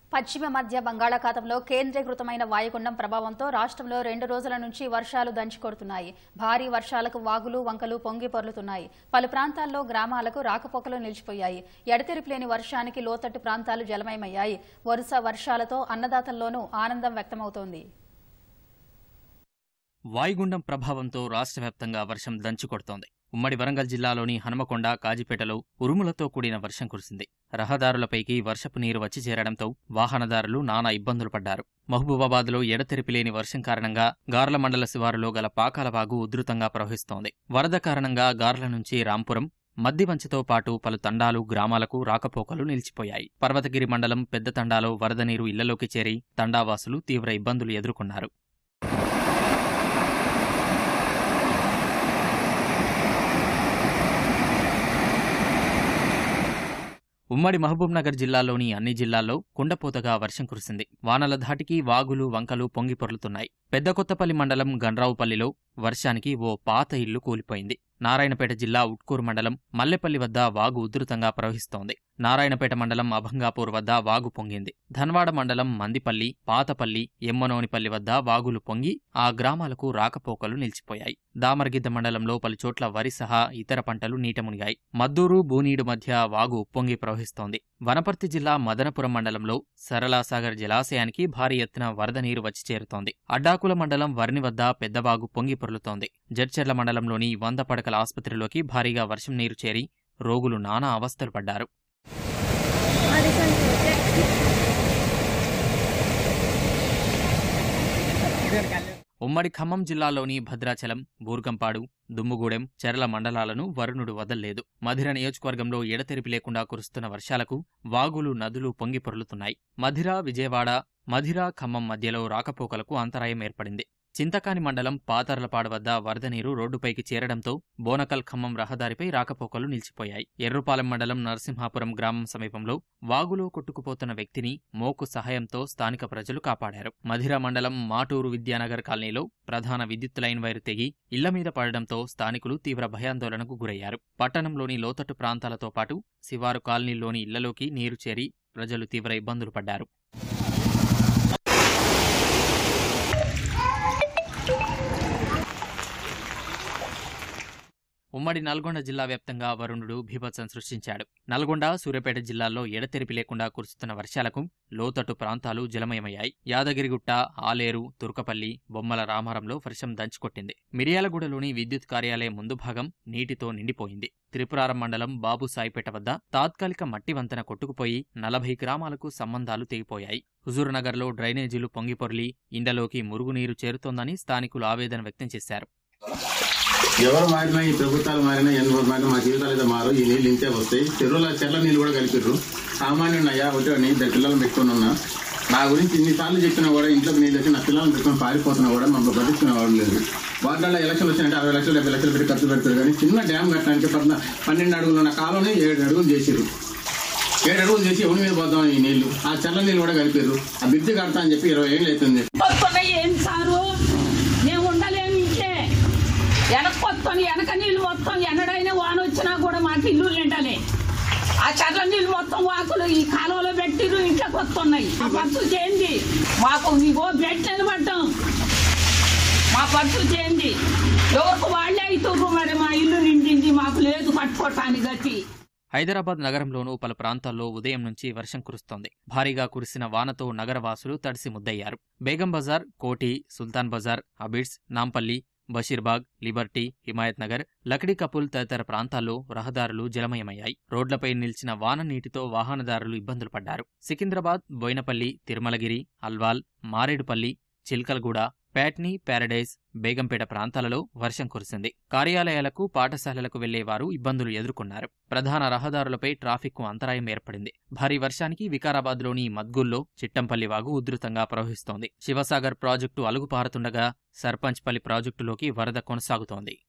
పశ్చిమ మధ్య బంగాళాఖాతంలో కేంద్రీకృతమైన వాయుగుండం ప్రభావంతో రాష్ట్రంలో రెండు రోజుల నుంచి వర్షాలు దంచుకొడుతున్నాయి భారీ వర్షాలకు వాగులు వంకలు పొంగి పొర్లుతున్నాయి పలు ప్రాంతాల్లో గ్రామాలకు రాకపోకలు నిలిచిపోయాయి ఎడతెరిపి లేని వర్షానికి లోతట్టు ప్రాంతాలు జలమయమయ్యాయి వరుస వర్షాలతో అన్నదాతల్లోనూ ఆనందం వ్యక్తమవుతోంది వాయుగుండం ప్రభావంతో రాష్ట్ర వ్యాప్తంగా వర్షం దంచుకొడుతోంది ఉమ్మడి వరంగల్ జిల్లాలోని హనుమకొండ కాజిపేటలో ఉరుములతో కూడిన వర్షం కురిసింది రహదారులపైకి వర్షపు నీరు వచ్చి చేరడంతో వాహనదారులు నానా ఇబ్బందులు పడ్డారు మహబూబాబాద్లో ఎడతెరిపి లేని వర్షం కారణంగా గార్ల మండల శివారులో గల పాకాలవాగు ఉధృతంగా ప్రవహిస్తోంది వరద కారణంగా గార్ల నుంచి రాంపురం మద్దివంచతో పాటు పలు తండాలు గ్రామాలకు రాకపోకలు నిలిచిపోయాయి పర్వతగిరి మండలం పెద్ద తండాలో వరద నీరు ఇళ్లలోకి చేరి తండావాసులు తీవ్ర ఇబ్బందులు ఎదుర్కొన్నారు ఉమ్మడి మహబూబ్నగర్ జిల్లాలోని అన్ని జిల్లాల్లో కుండపోతగా వర్షం కురిసింది వానల ధాటికి వాగులు వంకలు పొంగి పొర్లుతున్నాయి పెద్ద కొత్తపల్లి మండలం గండ్రావుపల్లిలో వర్షానికి ఓ పాత ఇల్లు కూలిపోయింది నారాయణపేట జిల్లా ఉట్కూరు మండలం మల్లెపల్లి వద్ద వాగు ఉధృతంగా ప్రవహిస్తోంది నారాయణపేట మండలం అభంగాపూర్ వద్ద వాగు పొంగింది ధన్వాడ మండలం మందిపల్లి పాతపల్లి ఎమ్మనోనిపల్లి వద్ద వాగులు పొంగి ఆ గ్రామాలకు రాకపోకలు నిలిచిపోయాయి దామరగిద్ద మండలంలో పలుచోట్ల వరి సహా ఇతర పంటలు నీట మునిగాయి మద్దూరు బూనీడు మధ్య వాగు ఉప్పొంగి ప్రవహిస్తోంది వనపర్తి జిల్లా మదనపురం మండలంలో సరళాసాగర్ జలాశయానికి భారీ ఎత్తున వరద నీరు వచ్చి చేరుతోంది అడ్డాకుల మండలం వర్ని వద్ద పెద్దవాగు పొంగి పొర్లుతోంది జడ్చెర్ల మండలంలోని వంద పడకల ఆసుపత్రిలోకి భారీగా వర్షం నీరు చేరి రోగులు నానా అవస్థలు పడ్డారు ఉమ్మడి ఖమ్మం జిల్లాలోని భద్రాచలం బూర్గంపాడు దుమ్ముగూడెం చెరల మండలాలను వరుణుడు వదల్లేదు మధిర నియోజకవర్గంలో ఎడతెరిపి లేకుండా కురుస్తున్న వర్షాలకు వాగులు నదులు పొంగి పొర్లుతున్నాయి మధిర విజయవాడ మధిర ఖమ్మం మధ్యలో రాకపోకలకు అంతరాయం ఏర్పడింది చింతకాని మండలం పాతర్లపాడు వద్ద వరద నీరు రోడ్డుపైకి చేరడంతో బోనకల్ ఖమ్మం రహదారిపై రాకపోకలు నిలిచిపోయాయి ఎర్రుపాలెం మండలం నరసింహాపురం గ్రామం సమీపంలో వాగులో కొట్టుకుపోతున్న వ్యక్తిని మోకు సహాయంతో స్థానిక ప్రజలు కాపాడారు మధిర మండలం మాటూరు విద్యానగర్ కాలనీలో ప్రధాన విద్యుత్ లైన్ వైరు తెగి ఇళ్ల మీద పడడంతో స్థానికులు తీవ్ర భయాందోళనకు గురయ్యారు పట్టణంలోని లోతట్టు ప్రాంతాలతో పాటు శివారు కాలనీలోని ఇళ్లలోకి నీరు చేరి ప్రజలు తీవ్ర ఇబ్బందులు పడ్డారు ఉమ్మడి నల్గొండ జిల్లా వ్యాప్తంగా వరుణుడు బీభత్సం సృష్టించాడు నల్గొండ సూర్యాపేట జిల్లాల్లో ఎడతెరిపి లేకుండా కురుస్తున్న వర్షాలకు లోతట్టు ప్రాంతాలు జలమయమయ్యాయి యాదగిరిగుట్ట ఆలేరు తుర్కపల్లి బొమ్మల రామారంలో వర్షం దంచుకొట్టింది మిర్యాలగూడలోని విద్యుత్ కార్యాలయం ముందు భాగం నీటితో నిండిపోయింది త్రిపురారం మండలం బాబుసాయిపేట వద్ద తాత్కాలిక మట్టి వంతెన కొట్టుకుపోయి నలభై గ్రామాలకు సంబంధాలు తెగిపోయాయి హుజూర్నగర్లో డ్రైనేజీలు పొంగిపొర్లి ఇండ్లలోకి మురుగునీరు చేరుతోందని స్థానికులు ఆవేదన వ్యక్తం చేశారు ఎవరు మారినా ఈ ప్రభుత్వాలు మారినా ఎన్ని మారినా మా జీవితాలు అయితే మారు ఈ నీళ్ళు ఇంతే వస్తాయి చెరువుల చెర్ల నీళ్ళు కూడా కలిపిర్రు సామాన్యుడు అయ్యా ఒకటి ఇద్దరు పిల్లలు పెట్టుకుని ఉన్నా నా గురించి ఇన్నిసార్లు చెప్పినా కూడా ఇంట్లోకి నీళ్ళు వచ్చి నా పిల్లల్ని పెట్టుకుని పారిపోతున్నా కూడా మమ్మల్ని పట్టించుకునేవాడు లేదు వాటిలో ఎలక్షన్ వచ్చినట్టే అరవై లక్షలు డెబ్బై లక్షలు పెట్టి ఖర్చు పెడతారు కానీ చిన్న డ్యామ్ కట్టడానికి పద్నా పన్నెండు అడుగులు ఉన్న కాలంలో ఏడు అడుగులు చేసిరు ఏడు అడుగులు చేసి ఎవరి మీద పోద్దాం ఈ నీళ్లు ఆ చల్ల నీళ్ళు కూడా కలిపారు ఆ బ్రిడ్జి కడతా అని చెప్పి ఇరవై ఏళ్ళు అవుతుంది కొత్తగా ఏం సారు మేము ఉండలేము ఇంట్లో వెనక కొత్తని వెనక నీళ్ళు మొత్తం ఎన్నడైనా వాన వచ్చినా కూడా మాకు ఇల్లు నిండలే ఆ చర్ల నీళ్ళు మొత్తం వాకులు ఈ కాలువలో పెట్టిరు ఇంట్లో కొత్తన్నాయి మా పరిస్థితి ఏంది మాకు ఇగో బెడ్ నిలబడ్డాం మా పరిస్థితి ఏంది ఎవరికి వాళ్ళే అవుతుర్రు మరి మా ఇల్లు నిండింది మాకు లేదు పట్టుకోవటానికి గతి హైదరాబాద్ నగరంలోనూ పలు ప్రాంతాల్లో ఉదయం నుంచి వర్షం కురుస్తోంది భారీగా కురిసిన వానతో నగరవాసులు తడిసి ముద్దయ్యారు Begum Bazar Koti Sultan Bazar Abids Nampally Basheerbagh Liberty Himayatnagar Lakdikapul తదితర ప్రాంతాల్లో రహదారులు జలమయమయ్యాయి రోడ్లపై నిలిచిన వాన నీటితో వాహనదారులు ఇబ్బందులు పడ్డారు సికింద్రాబాద్ బోయినపల్లి తిరుమలగిరి అల్వాల్ మారేడుపల్లి చిల్కల్గూడ ప్యాట్నీ ప్యారడైజ్ బేగంపేట ప్రాంతాలలో వర్షం కురిసింది కార్యాలయాలకు పాఠశాలలకు వెళ్లేవారు ఇబ్బందులు ఎదుర్కొన్నారు ప్రధాన రహదారులపై ట్రాఫిక్కు అంతరాయం ఏర్పడింది భారీ వర్షానికి వికారాబాద్లోని మద్గుల్లో చిట్టంపల్లి వాగు ఉధృతంగా ప్రవహిస్తోంది శివసాగర్ ప్రాజెక్టు అలుగుపారుతుండగా సర్పంచ్పల్లి ప్రాజెక్టులోకి వరద కొనసాగుతోంది